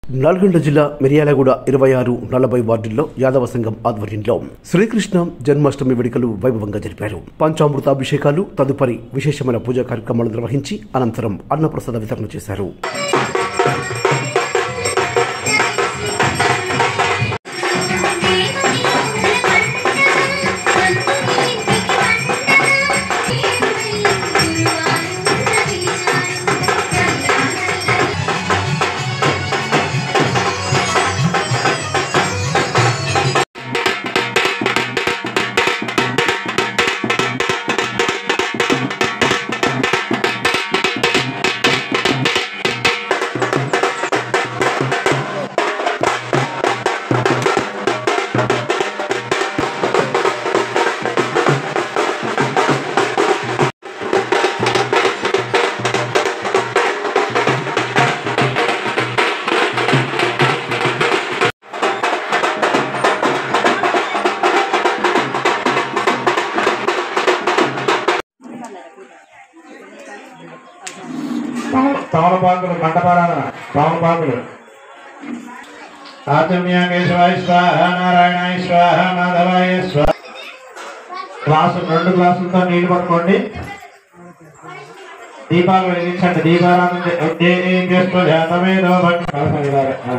నల్గొండ జిల్లా మిర్యాలగూడ ఇరవై ఆరు నలభై వార్డుల్లో యాదవ సంఘం ఆధ్వర్యంలో శ్రీకృష్ణ జన్మాష్టమి వేడుకలు వైభవంగా జరిపారు పంచామృతాభిషేకాలు తదుపరి విశేషమైన పూజా కార్యక్రమాలు నిర్వహించి అనంతరం అన్నప్రసాద వితరణ చేశారు తమలపాకులు మంటపారాధన తమలపాకులు ఆచమ్య కేశవాయ స్వాహ నారాయణాయ స్వాహ మాధవాయ స్వాహ గ్లాసు రెండు గ్లాసులతో నీళ్లు పట్టుకోండి దీపాలు వెలిగించండి దీపారాధన చే- ఏ- ఏం చేస్తూ జాతమేదో భక్తి- కలశం ఇలా, ఆ.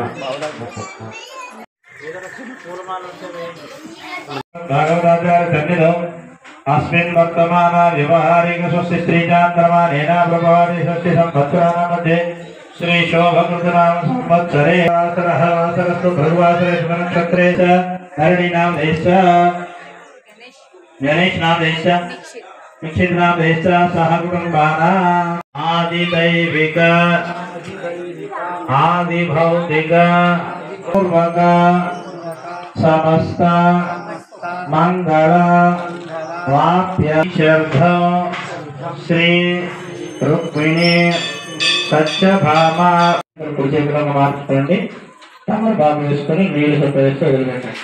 భాగవతాచార్య సన్నిధౌ అస్మిన్ వర్తమాన వ్యవహారిక స్వస్తి స్త్రీజాంతరమానేన ప్రభావి స్వస్తి సంవత్సరాల మధ్య శ్రీ శోభకృతనామ సంవత్సరే వాసరః వాసరస్తు భగవాసరే నక్షత్రే చ హరిణి నామ దేశ గణేష్ నామ దేశ నిక్షిత్ నామ దేశ సహ కుటుంబాన ఆది దైవిక ఆది భౌతిక పూర్వక సమస్త మంగళ వాప్యర్థ శ్రీ రుక్మిణి సత్యభామ కుచేతులను మార్చుకోండి తమరు బాబు వేసుకొని నీళ్లు సొప్ప వేసి వదిలిపెట్టండి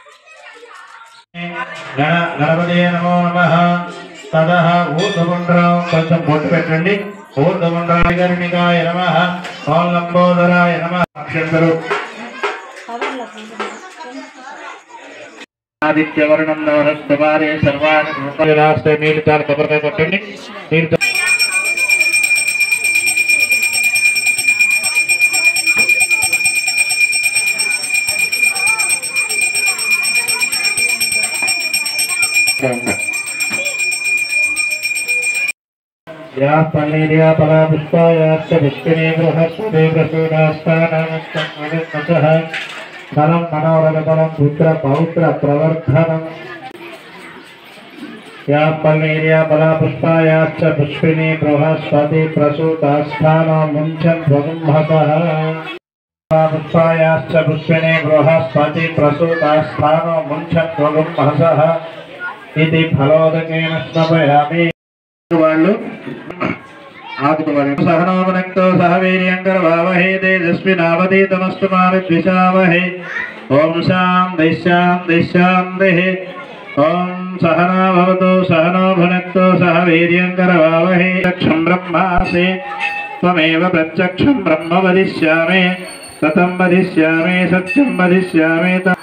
గణ గణపతి నమో నమ తద ఊర్ధపుండ్రం కొంచెం బొట్టు పెట్టండి ఊర్ధపుండ్రాయ నమ ఓం లంబోదరాయ నమ అక్షంతరు ఆదిత్యవర్ణం నవరస్వారే సర్వాణి రాస్తే నీళ్ళు చాలా కొబ్బరికాయ కొట్టండి నీళ్ళు या पन्नेर्या पला पुष्पायाश्च पुष्पिने बृहस्पति प्रसूनास्थानामस्तः फलं मनोरथफलं पुत्र पौत्र प्रवर्धनम् या पन्नेर्या पला पुष्पायाश्च पुष्पिने बृहस्पति प्रसूतास्थानो मुञ्चन् स्वगुम्भतः पुष्पायाश्च पुष्पिने बृहस्पति प्रसूतास्थानो मुञ्चन् स्वगुम्भसः इति फलोदकेन स्नपयामि వాళ్ళు ఆకుతువారు సహనోమనంతో సహ వీర్యంకర వావహే తేజస్వినావతీతమస్తు మా విద్విషావహే ఓం శాం దిశాం దిశాం దేహే ఓం సహనా భవతు సహనో భునక్తో సహ వీర్యంకర వావహే చక్షం బ్రహ్మాసే త్వమేవ ప్రత్యక్షం బ్రహ్మ వదిష్యామి సతం వదిష్యామి సత్యం వదిష్యామి త-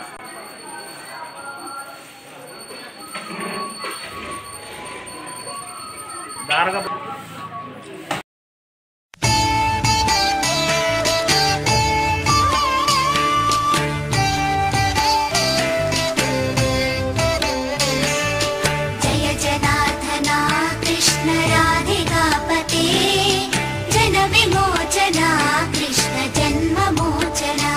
जय जनार्दना कृष्ण राधिकापते जन विमोचना कृष्ण जन्ममोचना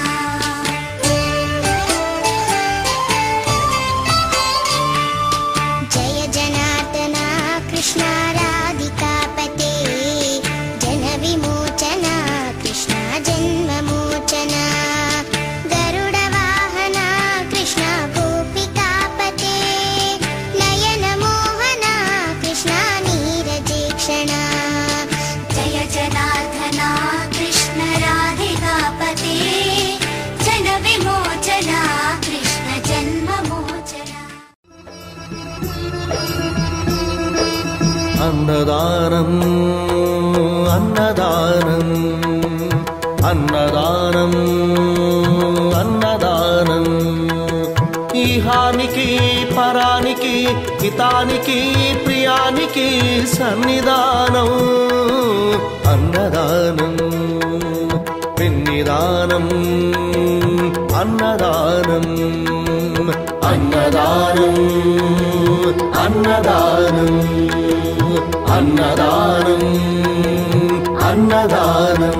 जय जनार्दना कृष्ण राधिकापते जन विमोचना कृष्ण जन्ममोचना गरुडवाहना कृष्ण गोपिकापते नयनमोहना कृष्ण नीरजेक्षणा जय जनार्दना कृष्ण राधिकापते जन विमोचना कृष्ण जन्ममोचना అన్నదానం అన్నదానం అన్నదానం ఇహానికి పరానికి హితానికి ప్రియానికి సన్నిధానం అన్నదానం పెన్నిదానం అన్నదానం అన్నదానం అన్నదానం అన్నదానం అన్నదానం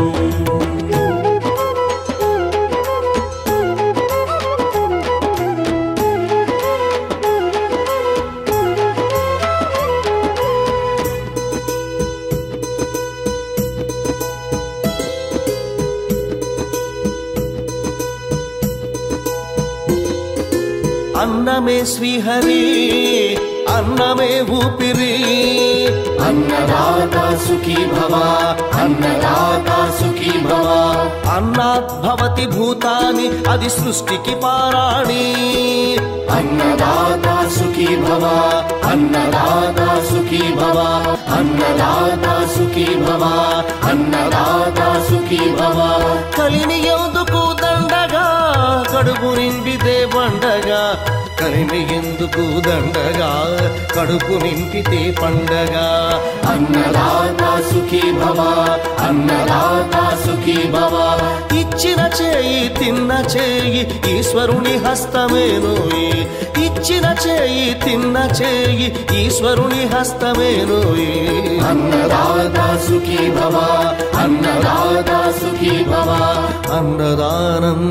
అన్నమే శ్రీహరి అన్నమే ఊపిరి అన్నదాత సుఖీ భవ అన్నదాత సుఖీ భవ అన్నాత్ భవతి భూతాని అది సృష్టికి పారాణి అన్నదాత సుఖీ భవ అన్నదాత సుఖీ భవ అన్నదాత సుఖీ భవ అన్నదాత సుఖీ భవ కలిని ఎందుకు దండగా కడుపు నిండితే పండగ కలిమి ఎందుకు దండగా కడుపు నింపితే పండగ అన్నదాత సుఖీ భవ అన్నదాత సుఖీ భవ ఇచ్చిన చేయి తిన్న చేయి ఈశ్వరుని హస్తమేనోయి ఇచ్చిన చేయి తిన్న చేయి ఈశ్వరుని హస్తమేనోయి అన్నదాత సుఖీ భవ అన్నదాత సుఖీ భవ అన్నదానం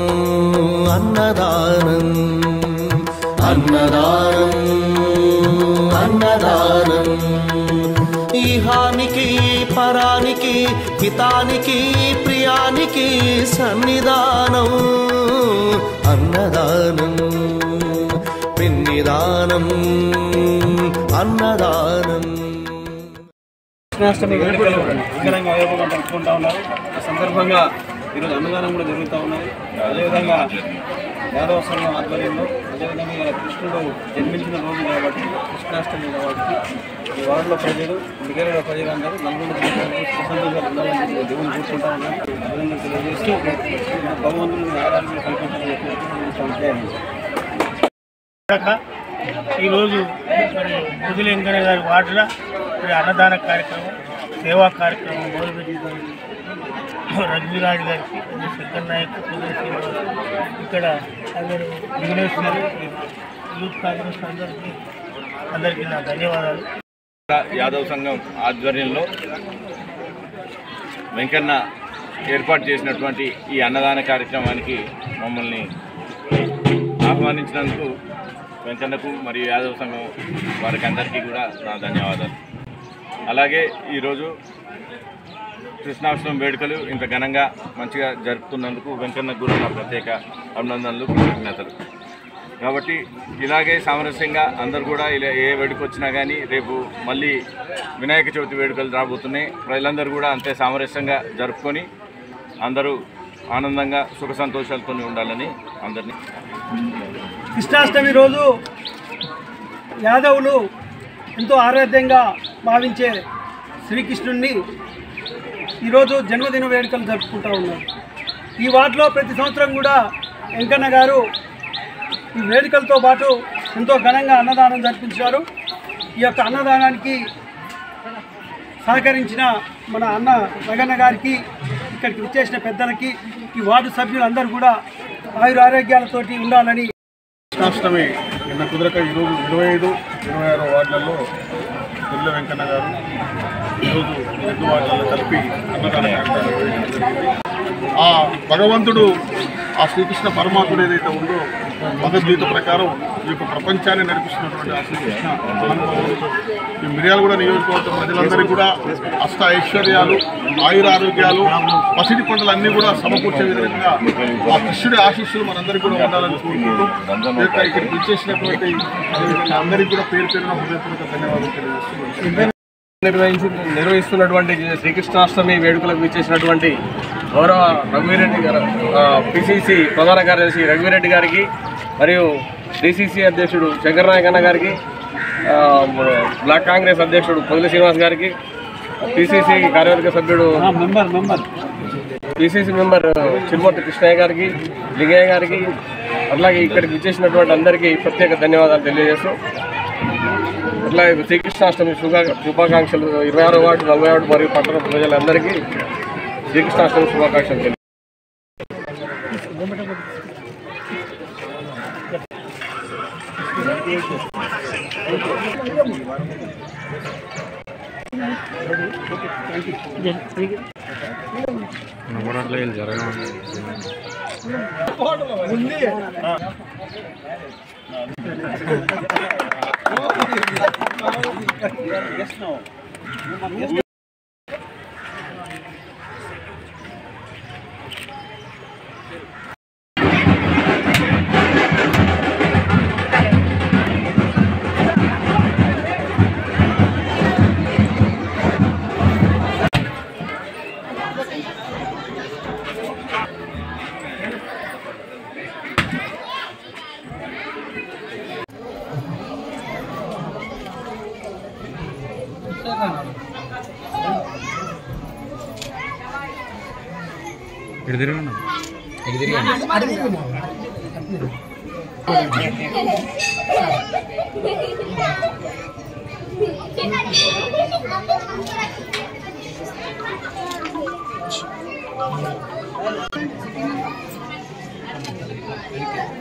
అన్నదానం అన్నదానం అన్నదానం ఇహానికి పరానికి హితానికి ప్రియానికి సన్నిధానం అన్నదానం పెన్నిదానం అన్నదానం కృష్ణాష్టమి వేడుకలు అంగరంగ వైభవంగా జరుపుకుంటా ఉన్నారు ఆ సందర్భంగా ఈరోజు అన్నదానం కూడా జరుగుతూ ఉన్నది అదేవిధంగా యాదవ సంఘం ఆధ్వర్యంలో అదేవిధంగా ఇలా కృష్ణుడు జన్మించిన రోజు కాబట్టి కృష్ణాష్టమి కాబట్టి ఈ వార్డులో ప్రజలు మిగిలిన ప్రజలందరూ నలుగురు సంతోషాలు ఉండాలని చెప్పి దేవుని కూర్చుంటా ఉన్నారు అభినందనలు తెలియజేస్తూ భగవంతుని ఆరాధన కల్పించాలని చెప్పి కాక ఈరోజు మరి ముదిలి వెంకయ్య గారి వార్డుల మరి అన్నదాన కార్యక్రమం సేవా కార్యక్రమం మొదలుపెట్టిన రఘువీరాజు గారికి మరి శంకర్ నాయక్ కుదిరి శ్రీనివాస్ ఇక్కడ అందరూ విఘ్నేశ్వరు యూత్ కాంగ్రెస్ అందరికీ అందరికీ నా ధన్యవాదాలు యాదవ్ సంఘం ఆధ్వర్యంలో వెంకన్న ఏర్పాటు చేసినటువంటి ఈ అన్నదాన కార్యక్రమానికి మమ్మల్ని ఆహ్వానించినందుకు వెంకన్నకు మరియు యాదవ్ సంఘం వారికి అందరికీ కూడా నా ధన్యవాదాలు అలాగే ఈరోజు కృష్ణాష్టమి వేడుకలు ఇంత ఘనంగా మంచిగా జరుపుతున్నందుకు వెంకన్నకు కూడా నా ప్రత్యేక అభినందనలు కృతజ్ఞతలు కాబట్టి ఇలాగే సామరస్యంగా అందరు కూడా ఇలా ఏ వేడుక వచ్చినా కానీ రేపు మళ్ళీ వినాయక చవితి వేడుకలు రాబోతున్నాయి ప్రజలందరూ కూడా అంతే సామరస్యంగా జరుపుకొని అందరూ ఆనందంగా సుఖ సంతోషాలతో ఉండాలని అందరినీ కృష్ణాష్టమి రోజు యాదవులు ఎంతో ఆరాధ్యంగా భావించే శ్రీకృష్ణుణ్ణి ఈరోజు జన్మదిన వేడుకలు జరుపుకుంటూ ఉన్నారు ఈ వార్డులో ప్రతి సంవత్సరం కూడా వెంకన్న గారు ఈ వేడుకలతో పాటు ఎంతో ఘనంగా అన్నదానం జరిపించారు ఈ యొక్క అన్నదానానికి సహకరించిన మన అన్న రగన్న గారికి ఇక్కడికి విచ్చేసిన పెద్దలకి ఈ వార్డు సభ్యులందరూ కూడా ఆయుర ఆరోగ్యాలతోటి ఉండాలని కృష్ణాష్టమి నిన్న కుదరక ఈరోజు ఇరవై ఐదు ఇరవై ఆరో వార్డులలో పిల్ల వెంకన్న గారు ఈరోజు రెండు వార్డులలో కలిపి అన్నదాన కార్యక్రమం చేయడం జరిగింది. ఆ భగవంతుడు ఆ శ్రీకృష్ణ పరమాత్ముడు ఏదైతే ఉందో భగవద్గీత ప్రకారం ఈ యొక్క ప్రపంచాన్ని నడిపిస్తున్నటువంటి ఆ శ్రీకృష్ణ మహానుభావుడు ఈ మిర్యాలగూడ నియోజకవర్గ ప్రజలందరికీ కూడా అష్ట ఐశ్వర్యాలు ఆయుర ఆరోగ్యాలు పసిడి పంటలు అన్నీ కూడా సమకూర్చే విధంగా ఆ కృష్ణుడి ఆశీస్సులు మనందరికీ కూడా ఉండాలని కోరుకుంటూ ఈ యొక్క ఇక్కడికి ఇచ్చేసినటువంటి అదేవిధంగా అందరికీ కూడా పేరు పేరున హృదయపూర్వక ధన్యవాదాలు తెలియజేస్తున్నాను నిర్వహించి నిర్వహిస్తున్నటువంటి శ్రీకృష్ణాష్టమి వేడుకలకు ఇచ్చేసినటువంటి గౌరవ రఘువీరెడ్డి గారు పిసిసి ప్రధాన కార్యదర్శి రఘువీరెడ్డి గారికి మరియు డిసిసి అధ్యక్షుడు శంకర్ నాయక్ అన్న గారికి ఆ, బ్లాక్ కాంగ్రెస్ అధ్యక్షుడు పొదిలి శ్రీనివాస్ గారికి పిసిసి కార్యవర్గ సభ్యుడు member member PCC member Chirumurthy Krishnaiah గారికి లింగయ్య గారికి అట్లాగే ఇక్కడికి విచ్చేసినటువంటి అందరికీ ప్రత్యేక ధన్యవాదాలు తెలియజేస్తూ అట్లాగే శ్రీకృష్ణాష్టమి శుభా శుభాకాంక్షలు ఇరవై ఆరో వార్డు నలభై వార్డు మరియు పట్టణ ప్రజలందరికీ శ్రీకృష్ణాష్టమి శుభాకాంక్షలు తెలియ Thank you.